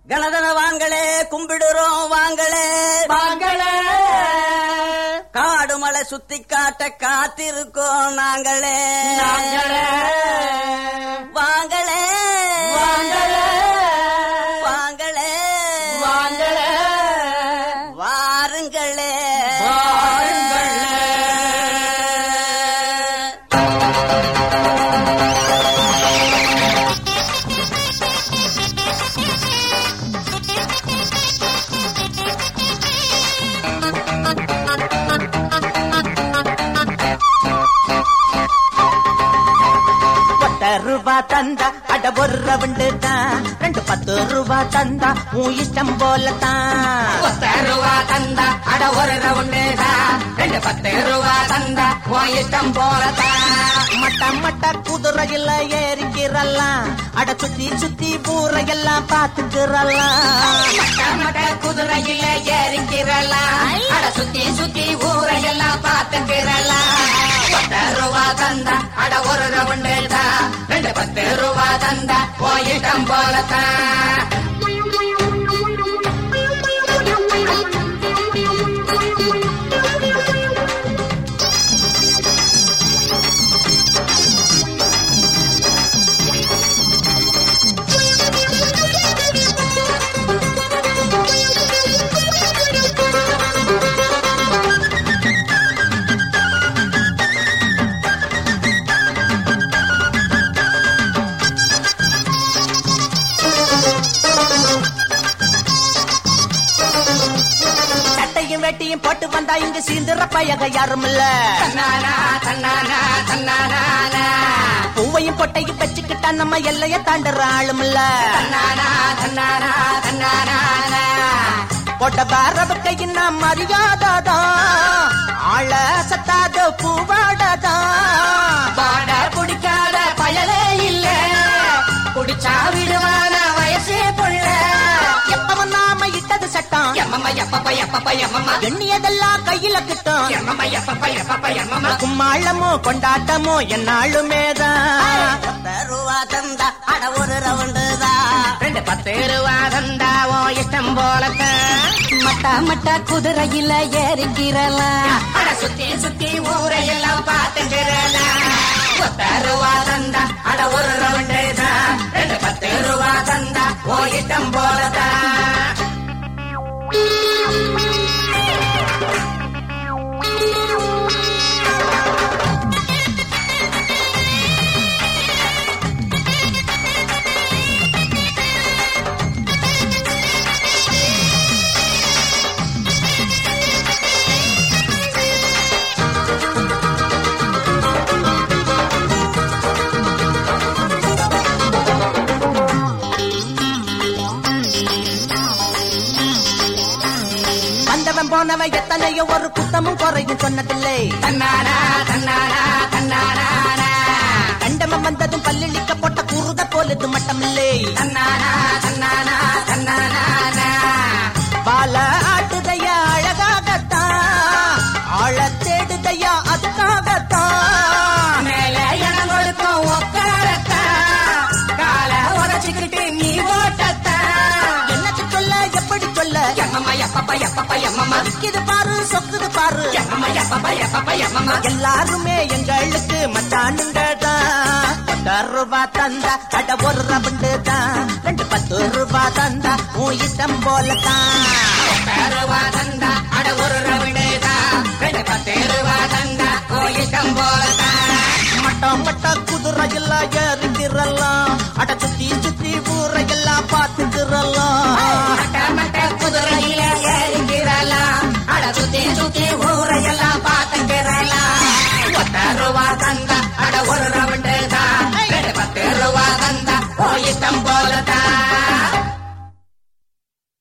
கணதனவான்களே கும்பிடுறோம் வாங்களே வாங்களே காடு மலை சுத்தி காட்ட காத்திருக்கோம் நாங்களே நாங்களே வாங்களே வாங்களே வாங்களே வாங்களே வாருங்களே வாருங்களே. ஒத்த ரூபா தந்தா அட ஒரு ரவுண்டு தான் ரெண்டு பத்து ரூபா தந்தா உன் இஷ்டம் போலத்தான் பத்து ரூபா தந்தா அட ஒரு ரவுண்டு தான் ரெண்டு பத்து ரூபா தந்தா உன் இஷ்டம் போலதான் மட்ட மட்ட குதிரையில ஏறிக்கிறல்லாம் அட சுத்தி சுத்தி ஊரையெல்லாம் பாத்துக்கிறல்லாம் மட்ட மட்ட குதிரையில ஏறிக்கிறலாம் அட சுத்தி சுத்தி ஊரையெல்லாம் பார்த்துக்கிறலாம் பத்து ரூபா தந்தா அட ஒரு ரவுண்டு தான் ரெண்டு பத்து ரூபா தந்தா உன் இஷ்டம் போலதான் சட்டையும் வேட்டியும் போட்டு வந்தா இங்க சீந்துற பயக யாரும் இல்ல தன்னானா தன்னானா தன்னானா பூவையும் பொட்டையும் வச்சுக்கிட்டா நம்ம எல்லைய தாண்டுற ஆளும் இல்ல தன்னானா தன்னானா தன்னானா போட்ட பாரவ கையின்னா மரியாதைதான் ஆள சத்தாத பூவாடதான் பாட குடிக்காத பயலே இல்ல குடிச்சா விடுவான வயசே பொள்ள எப்பவும் நாம இட்டது சட்டம் எம்மம்மா எப்பப்ப எப்பப்ப எம்மம்மா எண்ணியதெல்லாம் கையில கிட்டும் எம்மம்மா எப்பப்ப எப்பப்ப எம்மம்மா கும்மாளமும் கொண்டாட்டமும் என்னாலுமேதான் பத்து ரூபா தந்தா அட ஒரு ரவுண்டு தான் ரெண்டு பத்து ரூபா தந்தாவோ இஷ்டம் போலத்தான் மட்டா மட்டா குதிரையில ஏறிக்கிறலாம் அட சுத்தி சுத்தி ஊரையெல்லாம் பார்த்துக்கிறலாம் பத்து ரூபா தந்தா அட ஒரு ரவுண்டு தான் ரெண்டு பத்து ரூபா தந்தா ஓ இஷ்டம் போலத்தான் வந்தவன் போனவன் எத்தனையோ ஒரு குத்தமும் குறையும் சொன்னதில்லை தன்னானா தன்னானா தன்னானா கண்டவன் வந்ததும் பல்லிழிக்க போட்ட குருத போலது மட்டமில்லை தன்னானா தன்னானா தன்னானா பால ஆட்டுதையா அழகாகத்தான் ஆழ தேடுதையா அதுக்காகத்தான் மேல இடம் கொடுக்கும் உக்காரத்தான் கால உதச்சுக்கிட்டு நீ ஓட்டத்தான் என்னத்து சொல்ல எப்படி சொல்ல எம்மம்மா எப்பப்ப எப்பப்ப எம்மம்மா இது பாரு சொக்குது பாரு எம்மம்மா எப்பப்ப எப்பப்ப எம்மம்மா எல்லாருமே எங்களுக்கு மச்சானுங்க தான் பத்து ரூபா தந்தா அட ஒரு ரவுண்டு தான் ரெண்டு பத்து ரூபா தந்தா உன் இஷ்டம் போலதான் பத்து ரூபா தந்தா அட ஒரு ரவிடே தான் ரெண்டு பத்து ரூபா தந்தா ஓ இஷ்டம் போலதான் மட்ட மட்ட குதிரையில்